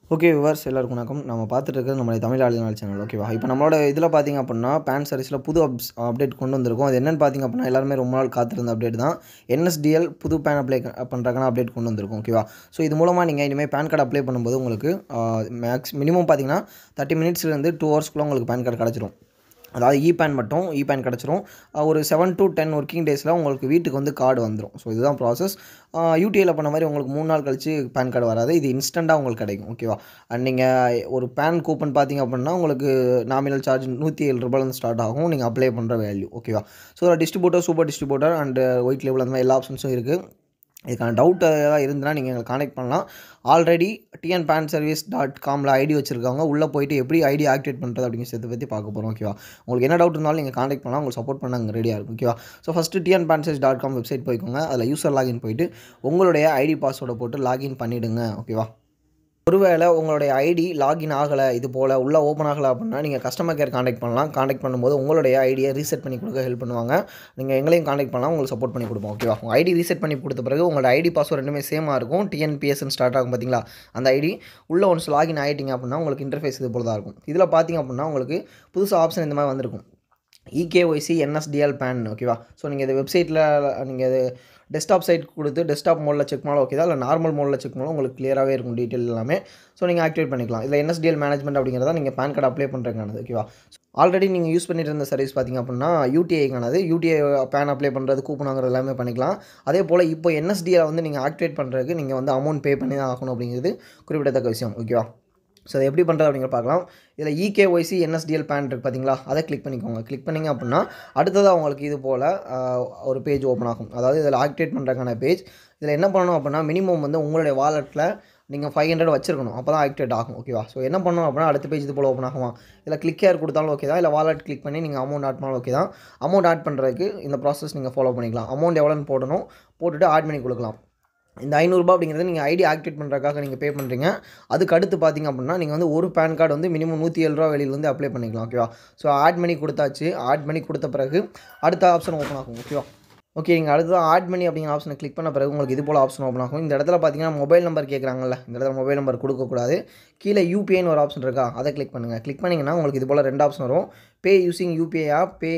okay viewers எல்லாருக்கும் வணக்கம் நம்ம பார்த்துட்டு இருக்கிறது நம்மளுடைய தமிழ் ஆளுநாள் சேனல் ஓகேவா இப்போ நம்மளோட இதில் பார்த்தீங்க அப்படின்னா பேன் சர்வீஸில் புது அப்ஸ் அப்டேட் கொண்டு வந்திருக்கோம் அது என்னென்னு பார்த்தீங்க அப்படின்னா எல்லாருமே ரொம்ப நாள் காத்திருந்த அப்டேட் தான் என்எஸ்டிஎல் புது பேன் அப்ளை பண்ணுறக்கான அப்டேட் கொண்டு வந்திருக்கோம் ஓகேவா ஸோ இது மூலமாக நீங்கள் இனிமேல் பேன் கார்டு அப்ளை பண்ணும்போது உங்களுக்கு மேக்ஸ் மினிமம் பார்த்தீங்கன்னா தேர்ட்டி மினிட்ஸ்லேருந்து டூ ஹவர்ஸ்க்குள்ளே உங்களுக்கு பேன் கார்டு கிடச்சிரும் அதாவது இ பேன் மட்டும் இ பேன் கிடச்சிரும் ஒரு செவன் டு டென் ஒர்க்கிங் டேஸில் உங்களுக்கு வீட்டுக்கு வந்து கார்டு வந்துடும் ஸோ இதுதான் ப்ராசஸ் யூடிஐயில் பண்ண மாதிரி உங்களுக்கு மூணு நாள் கழிச்சு பேன் கார்டு வராது இது இன்ஸ்டண்ட்டாக உங்களுக்கு கிடைக்கும் ஓகேவா அண்ட் நீங்கள் ஒரு பேன் கூப்பன் பார்த்தீங்க அப்படின்னா உங்களுக்கு நாமினல் சார்ஜ் நூற்றி ஏழு ரூபாயிலேருந்து ஸ்டார்ட் ஆகும் நீங்கள் அப்ளை பண்ணுற வேல்யூ ஓகேவா so distributor super distributor and white label அந்த மாதிரி எல்லா ஆப்ஷன்ஸும் இருக்குது இதுக்கான டவுட் ஏதாவது இருந்ததுன்னா நீங்கள் எங்களை காண்டாக்ட் பண்ணலாம் already TN PAN service dot காமில் ஐடி வச்சுருக்காங்க உள்ளே போயிட்டு எப்படி ஐடி ஆக்டிவேட் பண்ணுறது அப்படிங்கிறத பற்றி பார்க்க போகிறோம் ஓகேவா உங்களுக்கு என்ன டவுட் இருந்தாலும் நீங்கள் காண்டாக்ட் பண்ணலாம் உங்களுக்கு சப்போர்ட் பண்ண அங்கே ரெடியாக இருக்கும் ஓகேவா so first TN PAN service dot com website போய்க்கோங்க அதில் யூசர் லாகின் போயிட்டு உங்களுடைய ஐடி பாஸ்வேர்டை போட்டு லாகின் பண்ணிவிடுங்க ஓகேவா ஒருவேளை உங்களுடைய ஐடி லாகின் ஆகலை இது போல் உள்ளே ஓப்பன் ஆகலை அப்படின்னா நீங்கள் கஸ்டமர் கேர் காண்டாக்ட் பண்ணலாம் காண்டாக்ட் பண்ணும்போது உங்களுடைய ஐடியை ரீசெட் பண்ணி கொடுக்க ஹெல்ப் பண்ணுவாங்க நீங்கள் எங்களையும் காண்டாக்ட் பண்ணலாம் உங்களுக்கு சப்போர்ட் பண்ணி கொடுப்போம் ஓகேவா உங்கள் ஐடி ரீசெட் பண்ணி கொடுத்த பிறகு உங்களோட ஐடி பாஸ்வேர்ட் ரெண்டுமே சேமாக இருக்கும் டிஎன்பிஎஸ்ன்னு ஸ்டார்ட் ஆகும் பார்த்தீங்களா அந்த ஐடி உள்ளே ஒன்ஸ் லாகின் ஆகிட்டிங்க அப்படின்னா உங்களுக்கு இன்டர்ஃபேஸ் இது போல் தான் இருக்கும் இதில் பார்த்தீங்க அப்படின்னா உங்களுக்கு புதுசாக ஆப்ஷன் இந்த மாதிரி வந்திருக்கும் இகேஒய்சி என்எஸ்டிஎல் பேன் ஓகேவா ஸோ நீங்கள் இது வெப்சைட்டில் நீங்கள் இது டெஸ்க்டாப் சைட் கொடுத்து டெஸ்க்டாப் மோடில் செக் பண்ணாலும் ஓகே தான் இல்லை நார்மல் மோடில் செக் பண்ணாலும் உங்களுக்கு கிளியராகவே இருக்கும் டீட்டெயில் எல்லாமே ஸோ நீங்கள் ஆக்டிவேட் பண்ணிக்கலாம் இதில் என்எஸ்டிஎல் மேனேஜ்மெண்ட் அப்படிங்கிறத நீங்கள் பேன் கார்டு அப்ளை பண்ணுறதுக்கானது ஓகேவா ஆல்ரெடி நீங்கள் யூஸ் பண்ணிட்டு இருந்த சர்வீஸ் பார்த்திங்க அப்படின்னா யூடிஐக்கானது யூடிஐ பேன் அப்ளை பண்ணுறது கூப்பன் வாங்குறது எல்லாமே பண்ணிக்கலாம் அதே போல் இப்போ என்எஸ்டியை வந்து நீங்கள் ஆக்டிவேட் பண்ணுறதுக்கு நீங்கள் வந்து அமௌண்ட் பே பண்ணி தான் ஆகணும் அப்படிங்கிறது குறிப்பிடத்தக்க விஷயம் ஓகேவா ஸோ அதை எப்படி பண்ணுறது அப்படிங்கிற பார்க்கலாம் இதில் இகேஒய்சி என்எஸ்டிஎல் பேன் இருக்குது பார்த்தீங்களா அதை கிளிக் பண்ணிக்கோங்க கிளிக் பண்ணிங்க அப்படின்னா அடுத்ததாக உங்களுக்கு இது போல் ஒரு பேஜ் ஓப்பன் ஆகும் அதாவது இதில் ஆக்டிவேட் பண்ணுறதுக்கான பேஜ் இதில் என்ன பண்ணணும் அப்படின்னா மினிமம் வந்து உங்களுடைய வாலெட்டில் நீங்கள் ஃபைவ் ஹண்ட்ரட் வச்சிருக்கணும் அப்போ தான் ஆக்டிவேட் ஆகும் ஓகேவா ஸோ என்ன பண்ணணும் அப்படின்னா அடுத்த பேஜ் இது போல் ஓப்பன் ஆகும் இதில் கிளிக் கேர் கொடுத்தாலும் ஓகே தான் இல்லை வாலெட் கிளிக் பண்ணி நீங்கள் அமௌண்ட் ஆட் பண்ணாலும் ஓகே தான் அமௌண்ட் ஆட் பண்ணுறதுக்கு இந்த ப்ராசஸ் நீங்கள் ஃபாலோ பண்ணிக்கலாம் அமௌண்ட் எவ்வளோன்னு போடணும் போட்டுட்டு ஆட் பண்ணி கொடுக்கலாம் இந்த ஐநூறுரூபா அப்படிங்கிறது நீங்கள் ஐடி ஆக்டிவேட் பண்ணுறதுக்காக நீங்கள் பே பண்ணுறீங்க அதுக்கு அடுத்து பார்த்திங்க அப்படின்னா நீங்கள் வந்து ஒரு பேன் கார்டு வந்து மினிமம் நூற்றி ஏழு ரூபா வெளியில் வந்து அப்ளை பண்ணிக்கலாம் ஓகேவா ஸோ ஆட் பண்ணி கொடுத்தாச்சு ஆட் பண்ணி கொடுத்த பிறகு அடுத்த ஆப்ஷன் ஓப்பன் ஆகும் ஓகேவா ஓகே நீங்கள் அடுத்து ஆட் பண்ணி அப்படிங்கிற ஆப்ஷனை கிளிக் பண்ண பிறகு உங்களுக்கு இது போல் ஆப்ஷன் ஓப்பன் ஆகும் இந்த இடத்துல பார்த்தீங்கன்னா மொபைல் நம்பர் கேட்குறாங்கல்ல இந்த இடத்துல மொபைல் நம்பர் கொடுக்கக்கூடாது கீழே யூபிஐன்னு ஒரு ஆப்ஷன் இருக்கா அதை கிளிக் பண்ணுங்கள் கிளிக் பண்ணிங்கன்னா உங்களுக்கு இது போல் ரெண்டு ஆப்ஷன் வரும் pay using UPI app pay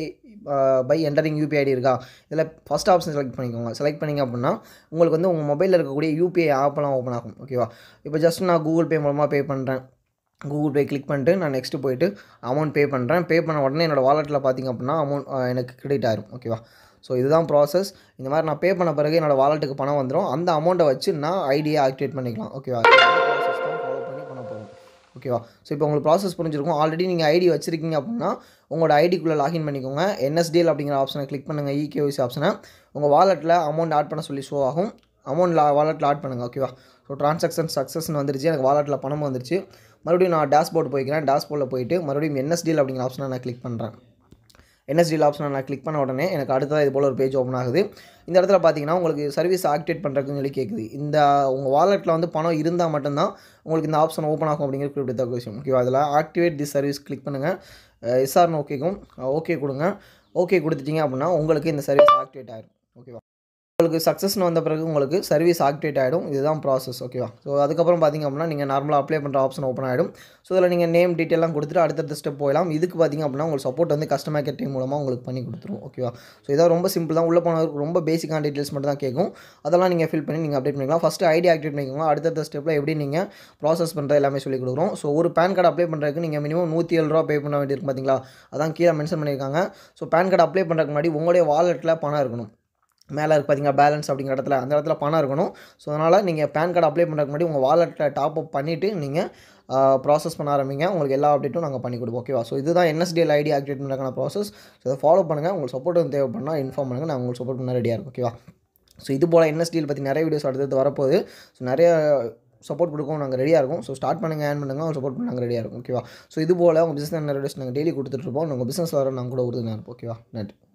by entering UPI ID இருக்கா இதில் ஃபஸ்ட் ஆப்ஷன் செலக்ட் பண்ணிக்கோங்க செலக்ட் பண்ணிங்க அப்படின்னா உங்களுக்கு வந்து உங்கள் மொபைலில் இருக்கக்கூடிய யூபிஐ ஆப்பெல்லாம் ஓப்பன் ஆகும் ஓகேவா இப்போ ஜஸ்ட் நான் கூகுள் பே மூலமாக பே பண்ணுறேன் கூகுள் பே கிளிக் பண்ணிட்டு நான் நெக்ஸ்ட்டு போயிட்டு அமௌண்ட் பே பண்ணுறேன் பே பண்ண உடனே என்னோடய வாலெட்டில் பார்த்திங்க அப்படின்னா அமௌண்ட் எனக்கு கிரெடிட் ஆயிரும் ஓகேவா ஸோ இதுதான் ப்ராசஸ் இந்த மாதிரி நான் பே பண்ண பிறகு என்னோடய வாலெட்டுக்கு பணம் வந்துடும் அந்த அமௌண்ட்டை வச்சு நான் ஐடியை ஆக்டிவேட் பண்ணிக்கலாம் ஓகேவா ப்ராசஸ் தான் ஃபாலோ பண்ணி பண்ண போகிறோம் ஓகேவா ஸோ இப்போ உங்களுக்கு ப்ராசஸ் புரிஞ்சிருக்கும் ஆல்ரெடி நீங்கள் ஐடி வச்சுருக்கீங்க அப்படின்னா உங்களோட ஐடிக்குள்ளே லாகின் பண்ணிக்கோங்க என்எஸ்டிஎல் அப்படிங்கிற ஆப்ஷனை கிளிக் பண்ணுங்கள் இகேஒய்சி ஆப்ஷனை உங்கள் வாலெட்டில் அமௌண்ட் ஆட் பண்ண சொல்லி ஷோ ஆகும் அமௌண்ட் லா வாலெட்டில் ஆட் பண்ணுங்கள் ஓகேவா ஸோ ட்ரான்சாக்ஷன் சக்ஸஸ்னு வந்துருச்சு எனக்கு வாலெட்டில் பணம் வந்துருச்சு மறுபடியும் நான் டேஷ்போர்ட் போய்க்கிறேன் டேஷ்போர்டில் போயிட்டு மறுபடியும் என்எஸ்டிஎல் அப்படிங்கிற ஆப்ஷனை நான் கிளிக் பண்ணுறேன் என்எஸ்டிஎல் ஆப்ஷனை நான் கிளிக் பண்ண உடனே எனக்கு அடுத்ததாக இது போல் ஒரு பேஜ் ஓப்பன் ஆகுது இந்த இடத்துல பார்த்தீங்கன்னா உங்களுக்கு சர்வீஸ் ஆக்டிவேட் பண்ணுறதுன்னு சொல்லி கேட்குது இந்த உங்கள் வாலெட்டில் வந்து பணம் இருந்தால் மட்டும்தான் உங்களுக்கு இந்த ஆப்ஷன் ஓப்பன் ஆகும் அப்படிங்கிற குறிப்பிட்ட விஷயம் ஓகேவா அதில் ஆக்டிவேட் தி சர்வீஸ் கிளிக் பண்ணுங்கள் எஸ்ஆர்னு ஓகேக்கும் ஓகே கொடுங்க ஓகே கொடுத்துட்டீங்க அப்படின்னா உங்களுக்கு இந்த சர்வீஸ் ஆக்டிவேட் ஆகிடும் ஓகேவா உங்களுக்கு சக்ஸஸ்னு வந்த பிறகு உங்களுக்கு சர்வீஸ் ஆக்டிவேட் ஆகிடும் இதுதான் ப்ராசஸ் ஓகேவா ஸோ அதுக்கப்புறம் பார்த்திங்க அப்படின்னா நீங்கள் நார்மலாக அப்ளை பண்ணுற ஆப்ஷன் ஓப்பன் ஆகிடும் ஸோ இதில் நீங்கள் நேம் டீட்டெயிலாம் கொடுத்துட்டு அடுத்தடுத்த ஸ்டெப் போகலாம் இதுக்கு பார்த்திங்க அப்படின்னா உங்களுக்கு சப்போர்ட் வந்து கஸ்டமர் கேர் டீம் மூலமாக உங்களுக்கு பண்ணி கொடுத்துரும் ஓகேவா ஸோ இதான் ரொம்ப சிம்பிள் தான் உள்ளே போனதுக்கு ரொம்ப பேசிக்கான டீட்டெயில்ஸ் மட்டும் தான் கேட்கும் அதெல்லாம் நீங்கள் ஃபில் பண்ணி நீங்கள் அப்டேட் பண்ணிக்கலாம் ஃபஸ்ட்டு ஐடி ஆக்டிவேட் பண்ணிக்கோங்க அடுத்தடுத்த ஸ்டெப்பில் எப்படி நீங்கள் ப்ராசஸ் பண்ணுறது எல்லாமே சொல்லி கொடுக்குறோம் ஸோ ஒரு பேன் கார்டு அப்ளை பண்ணுறதுக்கு நீங்கள் மினிமம் நூற்றி ஏழு ரூபா பே பண்ண வேண்டியிருக்கும் பார்த்தீங்களா அதான் கீழே மென்ஷன் பண்ணியிருக்காங்க ஸோ பேன் கார்டு அப்ளை பண்ணுறதுக்கு முன்னாடி உங்களுடைய வாலெட்டில் பணம் இருக்கணும் மேலே இருக்கு பார்த்தீங்கன்னா பேலன்ஸ் அப்படிங்கிற இடத்துல அந்த இடத்துல பணம் இருக்கணும் ஸோ அதனால் நீங்கள் பேன் கார்டு அப்ளை பண்ணுறதுக்கு முன்னாடி உங்கள் வாலெட்டில் டாப் அப் பண்ணிவிட்டு நீங்கள் ப்ராசஸ் பண்ண ஆரம்பிங்க உங்களுக்கு எல்லா அப்டேட்டும் நாங்கள் பண்ணி கொடுப்போம் ஓகேவா ஸோ இதுதான் என்எஸ்டிஎல் ஐடி ஆக்டிவேட் பண்ணுறதுக்கான ப்ராசஸ் ஸோ இதை ஃபாலோ பண்ணுங்கள் உங்களுக்கு சப்போர்ட் வந்து தேவைப்படனா இன்ஃபார்ம் பண்ணுங்கள் நான் உங்களுக்கு சப்போர்ட் பண்ண ரெடியாக இருக்கும் ஓகேவா ஸோ இது போல் என்எஸ்டிஎல் பற்றி நிறைய வீடியோஸ் அடுத்தது வரப்போகுது ஸோ நிறைய சப்போர்ட் கொடுக்கவும் நாங்கள் ரெடியாக இருக்கும் ஸோ ஸ்டார்ட் பண்ணுங்கள் ஏன் பண்ணுங்கள் அவங்க சப்போர்ட் பண்ண நாங்கள் ரெடியாக இருக்கும் ஓகேவா ஸோ இது போல் உங்கள் பிஸ்னஸ் நிறைய நாங்கள் டெய்லி கொடுத்துட்ருப்போம் உங்கள் பிஸ்னஸ் வர நாங்கள் கூட உறுதுணையாக இருப்போம் ஓகேவா நன்றி